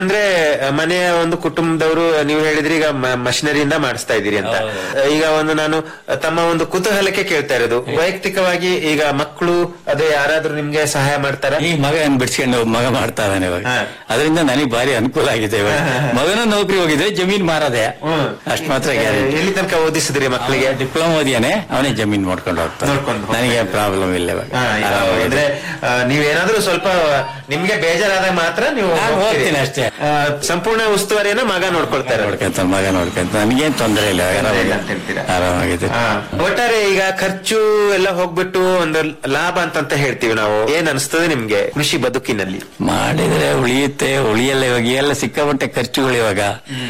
ಅಂದ್ರೆ ಆ, ಮನೆಯ ಒಂದು ಕುಟುಂಬದವರು ನೀವು ಹೇಳಿದ್ರಿ ಈಗ ಮಷಿನರಿಯಿಂದ ಮಾಡಿಸ್ತಾ ಇದ್ದೀರಿ ಅಂತ ಈಗ ಒಂದು ನಾನು ಆ, ತಮ್ಮ ಒಂದು ಕುತೂಹಲಕ್ಕೆ ಕೇಳ್ತಾ ಇರೋದು ವೈಯಕ್ತಿಕವಾಗಿ ಈಗ ಮಕ್ಕಳು ಅದೇ ಯಾರಾದ್ರೂ ನಿಮ್ಗೆ ಸಹಾಯ ಮಾಡ್ತಾರ ಈ ಮಗ ಬಿಡ್ಸ್ಕೊಂಡು ಮಗ ಮಾಡ್ತಾ ಇದ್ದಾನೆ ಇವಾಗ ಹಾ. ಅದರಿಂದ ನನಗೆ ಭಾರಿ ಅನುಕೂಲ ಆಗಿದೆ ಇವಾಗ ಮಗನ ನೌಕರಿ ಹೋಗಿದ್ರೆ ಜಮೀನ್ ಮಾರದೆ ಅಷ್ಟು ಮಾತ್ರ ಗ್ಯಾರಂಟಿ ಎಲ್ಲಿ ತನಕ ಓದಿಸಿದ್ರಿ ಮಕ್ಕಳಿಗೆ ಡಿಪ್ಲೊಮಾ ಓದಿಯಾನೆ ಅವನೇ ಜಮೀನ್ ನೋಡ್ಕೊಂಡು ಹೋಗ್ತಾನೆ ನೋಡ್ಕೊಂಡು ಹೋಗ್ತಾನೆ. ನನಗೆ ಪ್ರಾಬ್ಲಮ್ ಇಲ್ಲ ಇವಾಗ ಹಾ, ಈಗ ಆರಾಮಾಗಿದೆ. ಅಂದ್ರೆ ಆ, ನೀವೇನಾದ್ರೂ ಸ್ವಲ್ಪ ನಿಮ್ಗೆ ಬೇಜಾರಾದಾಗ ಮಾತ್ರ ನೀವು ನಾನು ಹೋಗ್ತೀರಿ. ಹೋಗ್ತೀನಿ ಅಷ್ಟೇ. ಆ, ಸಂಪೂರ್ಣ ಉಸ್ತುವಾರಿಯನ್ನ ಮಗ ನೋಡ್ಕೊಳ್ತಾರೆ ನೋಡ್ಕೊಂತ ಮಗ ನೋಡ್ಕೊಂತ ನನಗೇನ್ ತೊಂದರೆ ಇಲ್ಲ ಆರಾಮಾಗಿದೆ. ಅಂತ ಹೇಳ್ತೀರಾ? ಆರಾಮಾಗಿದೆ ಆ, ಒಟ್ಟಾರೆ ಈಗ ಖರ್ಚು ಎಲ್ಲ ಹೋಗ್ಬಿಟ್ಟು ಒಂದು ಲಾಭ ಅಂತಂತ ಹೇಳ್ತೀವಿ ನಾವು ಏನ್ ಅನಿಸ್ತದೆ ನಿಮ್ಗೆ ಕೃಷಿ ಬದುಕಿನಲ್ಲಿ ಮಾಡಿದ್ರೆ ಉಳಿಯುತ್ತೆ ಉಳಿಯಲ್ಲ ಇವಾಗ ಎಲ್ಲ ಸಿಕ್ಕಾಪಟ್ಟೆ ಖರ್ಚುಗಳು ಇವಾಗ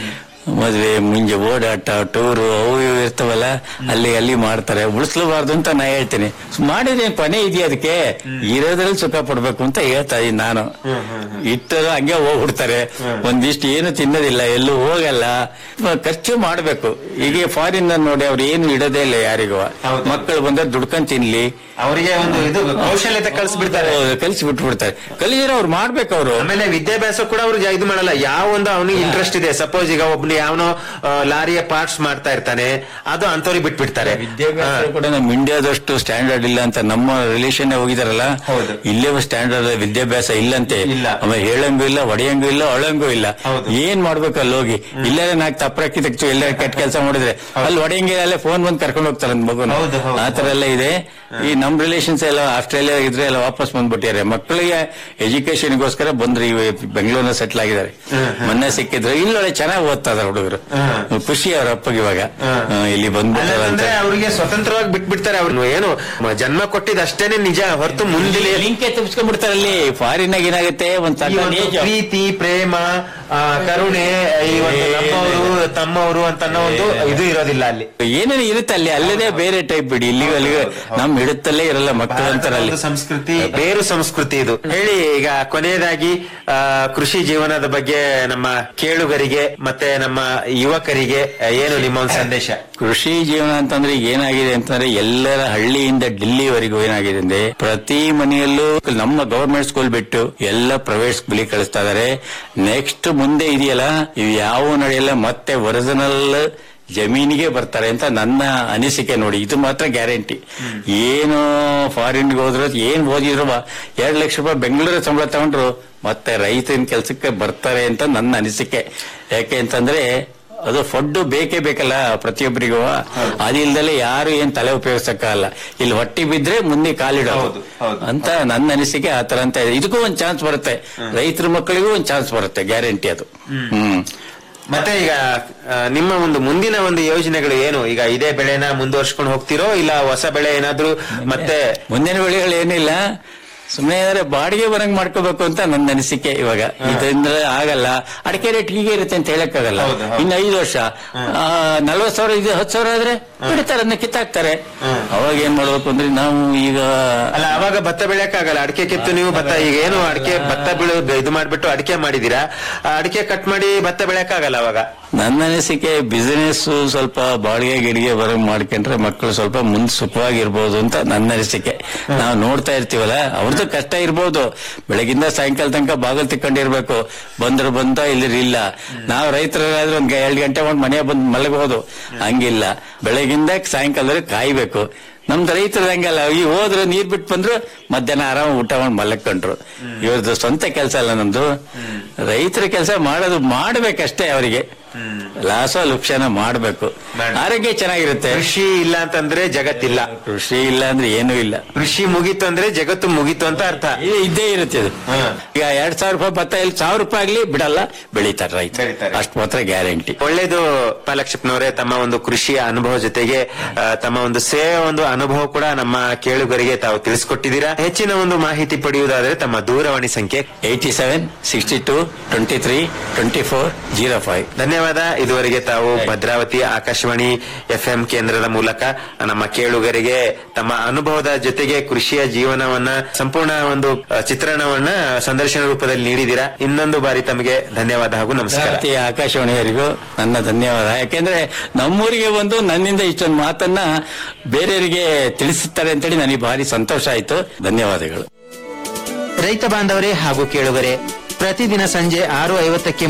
ಮದ್ವೆ ಮುಂಜೆ ಓಡಾಟ ಟೂರು ಅವು ಇವು ಇರ್ತಾವಲ್ಲ ಅಲ್ಲಿ ಅಲ್ಲಿ ಮಾಡ್ತಾರೆ ಉಳಿಸ್ಲಬಾರ್ದು ಅಂತ ನಾ ಹೇಳ್ತೀನಿ ಮಾಡಿದ್ರೆ ಕೊನೆ ಇದೆಯಾ ಅದಕ್ಕೆ ಇರೋದ್ರಲ್ಲಿ ಸುಖ ಪಡ್ಬೇಕು ಅಂತ ಹೇಳ್ತಾ ಇದೀನಿ ನಾನು ಇಟ್ಟರು ಹಂಗೆ ಹೋಗ್ಬಿಡ್ತಾರೆ ಒಂದಿಷ್ಟು ಏನು ತಿನ್ನೋದಿಲ್ಲ ಎಲ್ಲೂ ಹೋಗಲ್ಲ ಮ- ಖರ್ಚು ಮಾಡ್ಬೇಕು ಈಗ ಫಾರಿನ್ ನೋಡಿ ಅವ್ರು ಏನು ಇಡೋದೇ ಇಲ್ಲ ಯಾರಿಗೂ ಹೌದು. ಮಕ್ಕಳು ಬಂದ್ರೆ ದುಡ್ಕೊಂಡ್ ತಿನ್ಲಿ ಅವರಿಗೆ ಒಂದು ಇದು ಕೌಶಲ್ಯತೆ ಕಳಿಸ್ಬಿಡ್ತಾರೆ ಕಲಿಸಿ ಬಿಟ್ಬಿಡ್ತಾರೆ ಕಲಿಸಿದ್ರೆ ಅವ್ರು ಮಾಡ್ಬೇಕು ಅವರು ಆಮೇಲೆ ವಿದ್ಯಾಭ್ಯಾಸ ಕೂಡ ಅವ್ರು ಇದು ಮಾಡಲ್ಲ ಯಾವ ಒಂದು ಅವನಿಗೆ ಇಂಟ್ರೆಸ್ಟ್ ಇದೆ ಸಪೋಸ್ ಈಗ ಒಬ್ನು ಯಾವನೋ ಆ, ಲಾರಿಯ ಪಾರ್ಟ್ಸ್ ಮಾಡ್ತಾ ಇರ್ತಾನೆ ಅದು ಅಂತವ್ರಿಗೆ ಬಿಟ್ಬಿಡ್ತಾರೆ ವಿದ್ಯಾಭ್ಯಾಸ ಕೂಡ ನಮ್ಮ ಇಂಡಿಯಾದಷ್ಟು ಸ್ಟ್ಯಾಂಡರ್ಡ್ ಇಲ್ಲ ಅಂತ ನಮ್ಮ ರಿಲೇಷನ್ ಹೋಗಿದಾರಲ್ಲ ಹೌದು. ಇಲ್ಲೇ ಸ್ಟ್ಯಾಂಡರ್ಡ್ ವಿದ್ಯಾಭ್ಯಾಸ ಇಲ್ಲಂತೆ ಇಲ್ಲ. ಆಮೇಲೆ ಹೇಳಂಗೂ ಇಲ್ಲ ಹೊಡೆಯಂಗೂ ಇಲ್ಲ ಒಳಂಗೂ ಇಲ್ಲ ಹೌದು. ಏನ್ ಮಾಡ್ಬೇಕು ಅಲ್ಲಿ ಹೋಗಿ ಇಲ್ಲೇ ನಾಲ್ಕು ತಪ್ಪರಕ್ಕಿ ತೆಗ್ತು ಎಲ್ಲ ಕೆಟ್ಟ ಕೆಲಸ ಮಾಡಿದ್ರೆ ಅಲ್ಲಿ ಹೊಡೆಯಂಗೆ ಅಲ್ಲೇ ಫೋನ್ ಬಂದು ಕರ್ಕೊಂಡು ಹೋಗ್ತಾರೆ ನನ್ನ ಮಗುನ ಹೌದು, ಹೌದು, ಆ ತರ ಎಲ್ಲ ಇದೆ ಈ ನಮ್ ರಿಲೇಷನ್ಸ್ ಎಲ್ಲ ಆಸ್ಟ್ರೇಲಿಯಾ ಇದ್ರೆ ಎಲ್ಲ ವಾಪಸ್ ಬಂದ್ಬಿಟ್ಟಿದ್ದಾರೆ ಮಕ್ಕಳಿಗೆ ಎಜುಕೇಶನ್ಗೋಸ್ಕರ ಬಂದ್ರು ಈ ಬೆಂಗಳೂರಿನ ಸೆಟ್ಲ್ ಆಗಿದ್ದಾರೆ ಮೊನ್ನೆ ಸಿಕ್ಕಿದ್ರು ಇಲ್ಲೊಳ್ಳೆ ಚೆನ್ನಾಗಿ ಓದ್ತಾ ಇದಾರೆ ಹುಡುಗರು ಖುಷಿ ಅವ್ರ ಅಪ್ಪಗೆ ಇವಾಗ ಹ್ಮ್, ಇಲ್ಲಿ ಬಂದ್ಬಿಟ್ಟಾರ ಅಂತ ಅಂದ್ರೆ ಅವರಿಗೆ ಸ್ವತಂತ್ರವಾಗಿ ಬಿಟ್ಬಿಡ್ತಾರೆ ಅವ್ರು ಏನು ಮ- ಜನ್ಮ ಕೊಟ್ಟಿದ್ದು ಅಷ್ಟೇನೆ ನಿಜ ಹೊರತು ಮುಂದಿನ ಲಿಂಕ್ ತುಂಬಿಸ್ಕೊಂಡ್ಬಿಡ್ತಾರೆ ಅಲ್ಲಿ ಫಾರಿನ್ ಆಗ ಏನಾಗುತ್ತೆ ಒಂದ್ ಈ ಸಣ್ಣ ಒಂದು ಏಜ್ ಪ್ರೀತಿ ಪ್ರೇಮ ಆ, ಕರುಣೆ ಈ ಒಂದು ನಮ್ಮವರು ತಮ್ಮವರು ಅಂತ ಅನ್ನೋ ಒಂದು ಇದು ಇರೋದಿಲ್ಲ ಅಲ್ಲಿ ಏನೇನು ಇರುತ್ತೆ ಅಲ್ಲಿ ಅಲ್ಲದೆ ಬೇರೆ ಟೈಪ್ ಬಿಡಿ ಇಲ್ಲಿಗೂ ಅಲ್ಲಿಗೂ ನಮ್ ಹಿಡುತ್ತಲ್ಲೇ ಇರಲ್ಲ ಮಕ್ಕಳು ಅಂತಾರೆ ಅಲ್ಲಿ ಒಂದು ಸಂಸ್ಕೃತಿ ಬೇರು ಸಂಸ್ಕೃತಿ ಇದು ಹೇಳಿ ಈಗ ಕೊನೆಯದಾಗಿ ಆ, ಕೃಷಿ ಜೀವನದ ಬಗ್ಗೆ ನಮ್ಮ ಕೇಳುಗರಿಗೆ ಮತ್ತೆ ನಮ್ಮ ಯುವಕರಿಗೆ ಆ, ಏನು ನಿಮ್ಮ ಒಂದು ಸಂದೇಶ ಕೃಷಿ ಜೀವನ ಅಂತಂದ್ರೆ ಈಗ ಏನಾಗಿದೆ ಅಂತಂದ್ರೆ ಎಲ್ಲರ ಹಳ್ಳಿಯಿಂದ ಡೆಲ್ಲಿವರೆಗೂ ಏನಾಗಿದೆ ಅಂದ್ರೆ ಪ್ರತಿ ಮನೆಯಲ್ಲೂ ನಮ್ಮ ಗವರ್ಮೆಂಟ್ ಸ್ಕೂಲ್ ಬಿಟ್ಟು ಎಲ್ಲ ಪ್ರೈವೇಟ್ ಸ್ಕೂಲಿಗೆ ಕಳಿಸ್ತಾ ಇದಾರೆ ನೆಕ್ಸ್ಟ್ ಮುಂದೆ ಇದೆಯಲ್ಲ ಇವು ಯಾವ ನಡೆಯಲ್ಲ ಮತ್ತೆ ಒರಿಜಿನಲ್ ಜಮೀನಿಗೆ ಬರ್ತಾರೆ ಅಂತ ನನ್ನ ಅನಿಸಿಕೆ ನೋಡಿ ಇದು ಮಾತ್ರ ಗ್ಯಾರಂಟಿ ಏನು ಫಾರಿನ್ಗೆ ಹೋದ್ರು ಏನ್ ಓದಿದ್ರು ಎರಡು ಲಕ್ಷ ರೂಪಾಯಿ ಬೆಂಗಳೂರು ಸಂಬಳ ತಗೊಂಡ್ರು ಮತ್ತೆ ರೈತನ ಕೆಲಸಕ್ಕೆ ಬರ್ತಾರೆ ಅಂತ ನನ್ನ ಅನಿಸಿಕೆ ಯಾಕೆ ಅಂತಂದ್ರೆ ಅದು ಫುಡ್ ಬೇಕೇ ಬೇಕಲ್ಲ ಪ್ರತಿಯೊಬ್ಬರಿಗೂ ಅದಿಲ್ದಲೆ ಯಾರು ಏನ್ ತಲೆ ಉಪಯೋಗಿಸಕ್ಕಾಗಲ್ಲ ಇಲ್ಲಿ ಹೊಟ್ಟಿ ಬಿದ್ರೆ ಮುಂದೆ ಕಾಲಿಡೋದು ಹೌದು, ಹೌದು. ಅಂತ ನನ್ನ ಅನಿಸಿಕೆ ಆ ತರ ಅಂತ ಇದೆ ಇದಕ್ಕೂ ಒಂದ್ ಚಾನ್ಸ್ ಬರುತ್ತೆ ರೈತರ ಮಕ್ಕಳಿಗೂ ಒಂದ್ ಚಾನ್ಸ್ ಬರುತ್ತೆ ಗ್ಯಾರಂಟಿ ಅದು ಹ್ಮ್ ಮತ್ತೆ ಈಗ ಆ, ನಿಮ್ಮ ಒಂದು ಮುಂದಿನ ಒಂದು ಯೋಜನೆಗಳು ಏನು ಈಗ ಇದೇ ಬೆಳೆನ ಮುಂದುವರ್ಸ್ಕೊಂಡು ಹೋಗ್ತಿರೋ ಇಲ್ಲ ಹೊಸ ಬೆಳೆ ಏನಾದ್ರೂ ಮತ್ತೆ ಮುಂದಿನ ಬೆಳೆಗಳು ಏನಿಲ್ಲ ಸುಮ್ಮನೆ ಏನಾದ್ರೆ ಬಾಡಿಗೆ ಬರಂಗ್ ಮಾಡ್ಕೋಬೇಕು ಅಂತ ನನ್ನ ಅನಿಸಿಕೆ ಇವಾಗ ಇದರಿಂದ ಆಗಲ್ಲ ಅಡಿಕೆ ರೇಟ್ ಹೀಗೆ ಇರುತ್ತೆ ಅಂತ ಹೇಳಕ್ಕಾಗಲ್ಲ ಹೌದು, ಹೌದು. ಇನ್ನು ಐದು ವರ್ಷ ನಲ್ವತ್ ಸಾವಿರ ಇದು ಹತ್ತು ಸಾವಿರ ಆದ್ರೆ ಬಿಡ್ತಾರೆ ಅದನ್ನ ಕಿತ್ತಾಕ್ತಾರೆ ಅವಾಗ ಏನ್ ಮಾಡ್ಬೇಕು ಅಂದ್ರೆ ನಾವು ಈಗ ಅಲ್ಲ ಅವಾಗ ಭತ್ತ ಬೆಳೆಯಕ್ಕಾಗಲ್ಲ ಅಡಿಕೆ ಕಿತ್ತು ನೀವು ಭತ್ತ ಈಗ ಏನು ಅಡಿಕೆ ಭತ್ತ ಬೀಳು ಇದು ಮಾಡ್ಬಿಟ್ಟು ಅಡಿಕೆ ಮಾಡಿದೀರಾ ಆ ಅಡಿಕೆ ಕಟ್ ಮಾಡಿ ಭತ್ತ ಬೆಳೆಯಕ್ಕಾಗಲ್ಲ ಅವಾಗ ನನ್ನ ಅನಿಸಿಕೆ ಬಿಸಿನೆಸ್ ಸ್ವಲ್ಪ ಬಾಡಿಗೆ ಗಿಡಿಗೆ ಬರಂಗ್ ಮಾಡ್ಕೊಂಡ್ರೆ ಮಕ್ಕಳು ಸ್ವಲ್ಪ ಮುಂದೆ ಸುಖವಾಗಿರ್ಬೋದು ಅಂತ ನನ್ನ ಅನಿಸಿಕೆ ನಾವು ನೋಡ್ತಾ ಇರ್ತೀವಲ್ಲ ಅವ್ರದ್ದು ಕಷ್ಟ ಇರ್ಬೋದು ಬೆಳಗಿಂದ ಸಾಯಂಕಾಲ ತನಕ ಬಾಗಲ್ ತಿಕ್ಕೊಂಡಿರ್ಬೇಕು ಬಂದ್ರು ಬಂತ ಇಲ್ಲಿ ಇಲ್ಲ ನಾವು ರೈತರಾದ್ರೆ ಒಂದ್ ಎರಡು ಗಂಟೆ ಒಂದು ಮನೆ ಬಂದು ಮಲಗಬಹುದು ಹಂಗಿಲ್ಲ ಬೆಳಗಿಂದ ಸಾಯಂಕಾಲದವರೆಗೆ ಕಾಯ್ಬೇಕು ನಮ್ದು ರೈತರು ಹಂಗಲ್ಲ ಈ ಹೋದ್ರು ನೀರ್ ಬಿಟ್ಟು ಬಂದ್ರು ಮಧ್ಯಾಹ್ನ ಆರಾಮ ಊಟ ಮಾಡಿ ಮಲಕೊಂಡ್ರು ಇವ್ರದ್ದು ಸ್ವಂತ ಕೆಲಸ ಅಲ್ಲ ನಮ್ದು ರೈತರ ಕೆಲಸ ಮಾಡೋದು ಮಾಡ್ಬೇಕಷ್ಟೇ ಅವರಿಗೆ ಲಾಸ ಲುಕ್ಷಣ ಮಾಡ್ಬೇಕು ಮಾಡಿ. ಆರೋಗ್ಯ ಚೆನ್ನಾಗಿರುತ್ತೆ ಕೃಷಿ ಇಲ್ಲ ಅಂತಂದ್ರೆ ಜಗತ್ತಿಲ್ಲ ಕೃಷಿ ಇಲ್ಲ ಅಂದ್ರೆ ಏನೂ ಇಲ್ಲ ಕೃಷಿ ಮುಗೀತು ಅಂದ್ರೆ ಜಗತ್ತು ಮುಗೀತು ಅಂತ ಅರ್ಥ ಇದು ಇದ್ದೇ ಇರುತ್ತೆ ಇದು ಹಾ. ಈಗ ಎರಡ್ ಸಾವಿರ ರೂಪಾಯಿ ಭತ್ತ ಇಲ್ಲಿ ಸಾವಿರ ರೂಪಾಯಿ ಆಗ್ಲಿ ಬಿಡಲ್ಲ ಬೆಳೀತಾರೆ ರೈತ ಬೆಳೀತಾರೆ. ಅಷ್ಟು ಮಾತ್ರ ಗ್ಯಾರಂಟಿ ಒಳ್ಳೇದು ಪಾಲಕ್ಷಪ್ಪನವರೇ ತಮ್ಮ ಒಂದು ಕೃಷಿಯ ಅನುಭವ ಜೊತೆಗೆ ಆ, ತಮ್ಮ ಒಂದು ಸೇವೆ ಒಂದು ಅನುಭವ ಕೂಡ ನಮ್ಮ ಕೇಳುಗರಿಗೆ ತಾವು ತಿಳಿಸ್ಕೊಟ್ಟಿದ್ದೀರಾ ಹೆಚ್ಚಿನ ಒಂದು ಮಾಹಿತಿ ಪಡೆಯುವುದಾದ್ರೆ ತಮ್ಮ ದೂರವಾಣಿ ಸಂಖ್ಯೆ eighty seven sixty two twenty three twenty four zero five ಧನ್ಯವಾದ ಇದುವರೆಗೆ ತಾವು ಭದ್ರಾವತಿ ಆಕಾಶವಾಣಿ ಎಫ್ಎಂ ಕೇಂದ್ರದ ಮೂಲಕ ನಮ್ಮ ಕೇಳುಗರಿಗೆ ತಮ್ಮ ಅನುಭವದ ಜೊತೆಗೆ ಕೃಷಿಯ ಜೀವನವನ್ನ ಸಂಪೂರ್ಣ ಒಂದು ಆ, ಚಿತ್ರಣವನ್ನ ಸಂದರ್ಶನ ರೂಪದಲ್ಲಿ ನೀಡಿದ್ದೀರಾ ಇನ್ನೊಂದು ಬಾರಿ ತಮಗೆ ಧನ್ಯವಾದ ಹಾಗೂ ನಮಸ್ಕಾರ ಭಾರತೀಯ ಆಕಾಶವಾಣಿಯವರಿಗೂ ನನ್ನ ಧನ್ಯವಾದ ಯಾಕೆಂದ್ರೆ ನಮ್ಮೂರಿಗೆ ಬಂದು ನನ್ನಿಂದ ಇಷ್ಟೊಂದು ಮಾತನ್ನ ಬೇರೆಯವರಿಗೆ ತಿಳಿಸುತ್ತಾರೆ ಅಂತೇಳಿ ನನಗೆ ಭಾರಿ ಸಂತೋಷ ಆಯ್ತು ಧನ್ಯವಾದಗಳು ರೈತ ಬಾಂಧವರೇ ಹಾಗೂ ಕೇಳುಗರೆ ಪ್ರತಿದಿನ ಸಂಜೆ ಆರು ಐವತ್ತಕ್ಕೆ